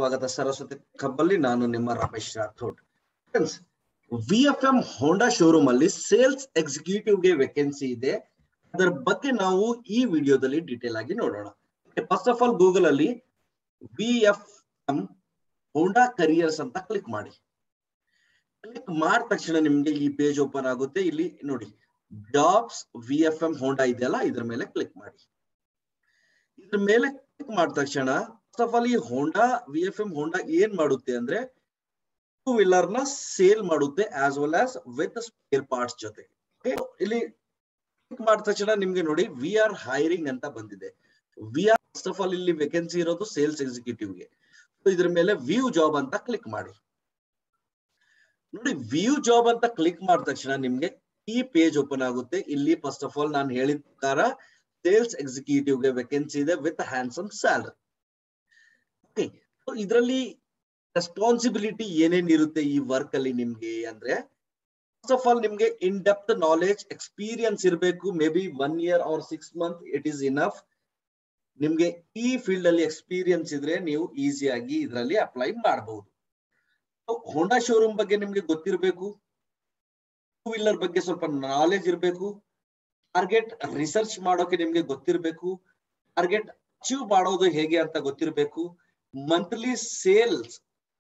ಸ್ವಾಗತ ಸರಸ್ವತಿ ಕಬ್ಬಲ್ಲಿ ನಾನು ನಿಮ್ಮ Ramesh Rathod friends V F M Honda showroom ಅಲ್ಲಿ ಸೇಲ್ಸ್ ಎಕ್ಸಿಕ್ಯೂಟಿವ್ ಗೆ ವೇಕೆನ್ಸಿ ಇದೆ ಅದರ ಬಗ್ಗೆ ನಾವು ಈ ವಿಡಿಯೋದಲ್ಲಿ ಡೀಟೇಲ್ ಆಗಿ ನೋಡೋಣ ಫಸ್ಟ್ ಆಫ್ ಆಲ್ ಗೂಗಲ್ ಅಲ್ಲಿ V F M Honda careers ಅಂತ ಕ್ಲಿಕ್ ಮಾಡಿ ಕ್ಲಿಕ್ ಮಾಡಿದ ತಕ್ಷಣ ನಿಮ್ಗೆ ಈ ಪೇಜ್ ಓಪನ್ ಆಗುತ್ತೆ ಇಲ್ಲಿ ನೋಡಿ jobs V F M Honda ಇದೆಯಲ್ಲ ಇದ್ರ ಮೇಲೆ ಕ್ಲಿಕ್ ಮಾಡಿ ಇದ್ರ ಮೇಲೆ ಕ್ಲಿಕ್ ಮಾಡಿದ ತಕ್ಷಣ ಫಸ್ಟ್ ಆಫ್ ಆಲ್ ಈ Honda V F M Honda ಏನ್ ಮಾಡುತ್ತೆ ಅಂದ್ರೆ ಟೂ ವೀಲರ್ ನ ಸೇಲ್ ಮಾಡುತ್ತೆ as well as with spare parts ಜೊತೆ ಇಲ್ಲಿ ಕ್ಲಿಕ್ ಮಾಡಿದ ತಕ್ಷಣ ನಿಮ್ಗೆ ನೋಡಿ ವಿ ಆರ್ ಹೈರಿಂಗ್ ಅಂತ ಬಂದಿದೆ we are first of all ಇಲ್ಲಿ ವೇಕೆನ್ಸಿ ಇರೋದು ಸೇಲ್ಸ್ ಎಕ್ಸಿಕ್ಯೂಟಿವ್ ಗೆ ಇದ್ರ ಮೇಲೆ ವ್ಯೂ ಜಾಬ್ ಅಂತ ಕ್ಲಿಕ್ ಮಾಡಿ ನೋಡಿ ವ್ಯೂ ಜಾಬ್ ಅಂತ ಕ್ಲಿಕ್ ಮಾಡಿದ ತಕ್ಷಣ ನಿಮ್ಗೆ ಈ ಪೇಜ್ ಓಪನ್ ಆಗುತ್ತೆ ಇಲ್ಲಿ ಫಸ್ಟ್ ಆಫ್ ಆಲ್ ನಾನು ಹೇಳಿದ ಪ್ರಕಾರ ಸೇಲ್ಸ್ ಎಕ್ಸಿಕ್ಯೂಟಿವ್ ಗೆ ವೇಕೆನ್ಸಿ ಇದೆ ವಿತ್ ಹ್ಯಾಂಡ್ಸಮ್ ಸ್ಯಾಲರಿ ಓಕೆ ಇದರಲ್ಲಿ ರೆಸ್ಪಾನ್ಸಿಬಿಲಿಟಿ ಏನೇನ್ ಇರುತ್ತೆ ಈ ವರ್ಕ್ ಅಲ್ಲಿ ನಿಮ್ಗೆ ಅಂದ್ರೆ ಫಸ್ಟ್ ಆಫ್ ಆಲ್ ನಿಮ್ಗೆ ಇನ್ ಡೆಪ್ತ್ ನಾಲೆಜ್ ಎಕ್ಸ್ಪೀರಿಯನ್ಸ್ ಇರಬೇಕು maybe one year or six month it is enough ನಿಮ್ಗೆ ಈ ಫೀಲ್ಡ್ ಅಲ್ಲಿ ಎಕ್ಸ್ಪೀರಿಯನ್ಸ್ ಇದ್ರೆ ನೀವು ಈಸಿಯಾಗಿ ಇದರಲ್ಲಿ ಅಪ್ಲೈ ಮಾಡಬಹುದು ಹೋಂಡಾ ಶೋರೂಮ್ ಬಗ್ಗೆ ನಿಮ್ಗೆ ಗೊತ್ತಿರಬೇಕು ಟೂ ವೀಲರ್ ಬಗ್ಗೆ ಸ್ವಲ್ಪ ನಾಲೆಜ್ ಇರಬೇಕು ಟಾರ್ಗೆಟ್ ರಿಸರ್ಚ್ ಮಾಡೋಕೆ ನಿಮ್ಗೆ ಗೊತ್ತಿರಬೇಕು ಟಾರ್ಗೆಟ್ ಅಚೀವ್ ಮಾಡೋದು ಹೇಗೆ ಅಂತ ಗೊತ್ತಿರಬೇಕು ಮಂತ್ಲಿ ಸೇಲ್ಸ್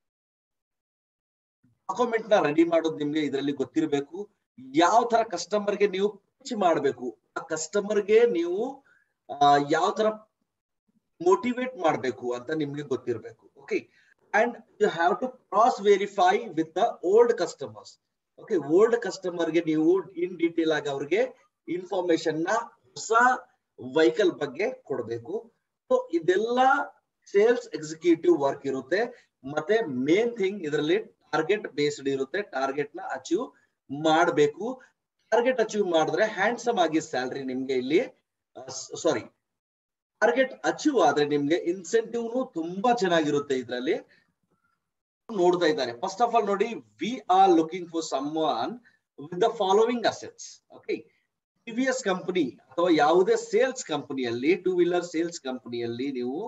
ಡಾಕ್ಯುಮೆಂಟ್ ನ ರೆಡಿ ಮಾಡೋದು ನಿಮ್ಗೆ ಇದರಲ್ಲಿ ಗೊತ್ತಿರಬೇಕು ಯಾವ ತರ ಕಸ್ಟಮರ್ಗೆ ನೀವು ಪಿಚ್ ಮಾಡಬೇಕು ಆ ಕಸ್ಟಮರ್ಗೆ ನೀವು ಯಾವ ತರ ಮೋಟಿವೇಟ್ ಮಾಡಬೇಕು ಅಂತ ನಿಮ್ಗೆ ಗೊತ್ತಿರಬೇಕು okay and you have to cross verify with the old customers okay old ಕಸ್ಟಮರ್ಗೆ ನೀವು ಇನ್ ಡೀಟೇಲ್ ಆಗಿ ಅವ್ರಿಗೆ ಇನ್ಫಾರ್ಮೇಶನ್ ನ ಹೊಸ ವೆಹಿಕಲ್ ಬಗ್ಗೆ ಕೊಡಬೇಕು ಸೊ ಇದೆಲ್ಲ ಸೇಲ್ಸ್ ಎಕ್ಸಿಕ್ಯೂಟಿವ್ ವರ್ಕ್ ಇರುತ್ತೆ ಮತ್ತೆ ಮೇನ್ ಥಿಂಗ್ ಇದರಲ್ಲಿ ಟಾರ್ಗೆಟ್ ಬೇಸ್ಡ್ ಇರುತ್ತೆ ಟಾರ್ಗೆಟ್ ನ ಅಚೀವ್ ಮಾಡಬೇಕು ಟಾರ್ಗೆಟ್ ಅಚೀವ್ ಮಾಡಿದ್ರೆ ಹ್ಯಾಂಡ್ಸಮ್ ಆಗಿ ಸ್ಯಾಲ್ರಿ ನಿಮ್ಗೆ ಇಲ್ಲಿ ಸಾರಿ ಟಾರ್ಗೆಟ್ ಅಚೀವ್ ಆದ್ರೆ ನಿಮ್ಗೆ ಇನ್ಸೆಂಟಿವ್ ತುಂಬಾ ಚೆನ್ನಾಗಿರುತ್ತೆ ಇದರಲ್ಲಿ ನೋಡ್ತಾ ಇದ್ದಾರೆ ಫಸ್ಟ್ ಆಫ್ ಆಲ್ ನೋಡಿ we are looking for someone with the following assets okay TVS company ಅಥವಾ ಯಾವುದೇ ಸೇಲ್ಸ್ ಕಂಪನಿಯಲ್ಲಿ ಟೂ ವೀಲರ್ ಸೇಲ್ಸ್ ಕಂಪನಿಯಲ್ಲಿ ನೀವು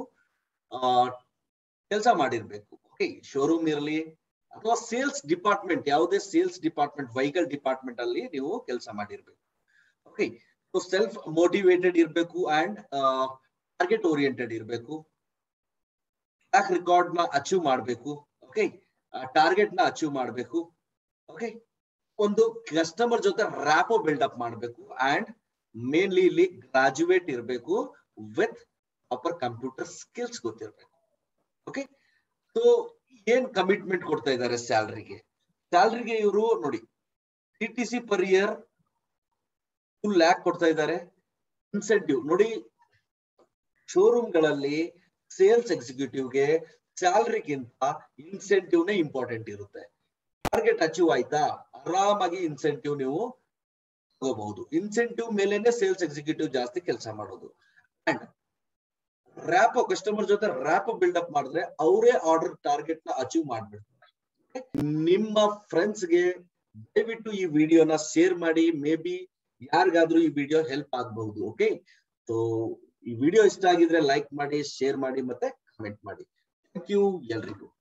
ಕೆಲಸ ಮಾಡಿರ್ಬೇಕು ಓಕೆ ಶೋರೂಮ್ ಇರಲಿ ಅಥವಾ ಸೇಲ್ಸ್ ಡಿಪಾರ್ಟ್ಮೆಂಟ್ ಯಾವುದೇ ಸೇಲ್ಸ್ ಡಿಪಾರ್ಟ್ಮೆಂಟ್ ವೆಹಿಕಲ್ ಡಿಪಾರ್ಟ್ಮೆಂಟ್ ಅಲ್ಲಿ ನೀವು ಕೆಲಸ ಮಾಡಿರ್ಬೇಕು ಓಕೆ ಸೆಲ್ಫ್ ಮೋಟಿವೇಟೆಡ್ ಇರಬೇಕು ಅಂಡ್ ಟಾರ್ಗೆಟ್ ಓರಿಯೆಂಟೆಡ್ ಇರಬೇಕು ಟ್ರ್ಯಾಕ್ ರೆಕಾರ್ಡ್ ನ ಅಚೀವ್ ಮಾಡಬೇಕು ಓಕೆ ಟಾರ್ಗೆಟ್ ನ ಅಚೀವ್ ಮಾಡಬೇಕು ಓಕೆ ಒಂದು ಕಸ್ಟಮರ್ ಜೊತೆ ರ್ಯಾಪೋ ಬಿಲ್ಡ್ ಅಪ್ ಮಾಡಬೇಕು ಅಂಡ್ ಮೇನ್ಲಿ ಇಲ್ಲಿ ಗ್ರಾಜುಯೇಟ್ ಇರಬೇಕು ವಿತ್ ಪ್ರಾಪರ್ ಕಂಪ್ಯೂಟರ್ ಸ್ಕಿಲ್ಸ್ ಗೊತ್ತಿರಬೇಕು ಓಕೆ ಸೊ ಏನ್ ಕಮಿಟ್ಮೆಂಟ್ ಕೊಡ್ತಾ ಇದ್ದಾರೆ ಸ್ಯಾಲ್ರಿಗೆ ಸ್ಯಾಲ್ರಿಗೆ ಇವರು ನೋಡಿ C T C per year two lakh ಕೊಡ್ತಾ ಇದ್ದಾರೆ ಇನ್ಸೆಂಟಿವ್ ನೋಡಿ ಶೋರೂಮ್ಗಳಲ್ಲಿ ಸೇಲ್ಸ್ ಎಕ್ಸಿಕ್ಯೂಟಿವ್ಗೆ ಸ್ಯಾಲ್ರಿಗಿಂತ ಇನ್ಸೆಂಟಿವ್ ನೇ ಇಂಪಾರ್ಟೆಂಟ್ ಇರುತ್ತೆ ಟಾರ್ಗೆಟ್ ಅಚೀವ್ ಆಯ್ತಾ ಆರಾಮಾಗಿ ಇನ್ಸೆಂಟಿವ್ ನೀವು ತಗೋಬಹುದು ಇನ್ಸೆಂಟಿವ್ ಮೇಲೆನೆ ಸೇಲ್ಸ್ ಎಕ್ಸಿಕ್ಯೂಟಿವ್ ಜಾಸ್ತಿ ಕೆಲಸ ಮಾಡೋದು ಅಂಡ್ ರ್ಯಾಪ್ ಕಸ್ಟಮರ್ ಜೊತೆ ರ್ಯಾಪ್ ಬಿಲ್ಡ್ ಅಪ್ ಮಾಡಿದ್ರೆ ಅವರೇ ಆರ್ಡರ್ ಟಾರ್ಗೆಟ್ ನ ಅಚೀವ್ ಮಾಡ್ಬಿಡ್ತಾರೆ ನಿಮ್ಮ ಫ್ರೆಂಡ್ಸ್ ಗೆ ದಯವಿಟ್ಟು ಈ ವಿಡಿಯೋನ ಶೇರ್ ಮಾಡಿ ಮೇ ಬಿ ಯಾರಿಗಾದ್ರೂ ಈ ವಿಡಿಯೋ ಹೆಲ್ಪ್ ಆಗಬಹುದು ಓಕೆ ಸೊ ಈ ವಿಡಿಯೋ ಇಷ್ಟ ಆಗಿದ್ರೆ ಲೈಕ್ ಮಾಡಿ ಶೇರ್ ಮಾಡಿ ಮತ್ತೆ ಕಮೆಂಟ್ ಮಾಡಿ ಥ್ಯಾಂಕ್ ಯು ಎಲ್ರಿಗೂ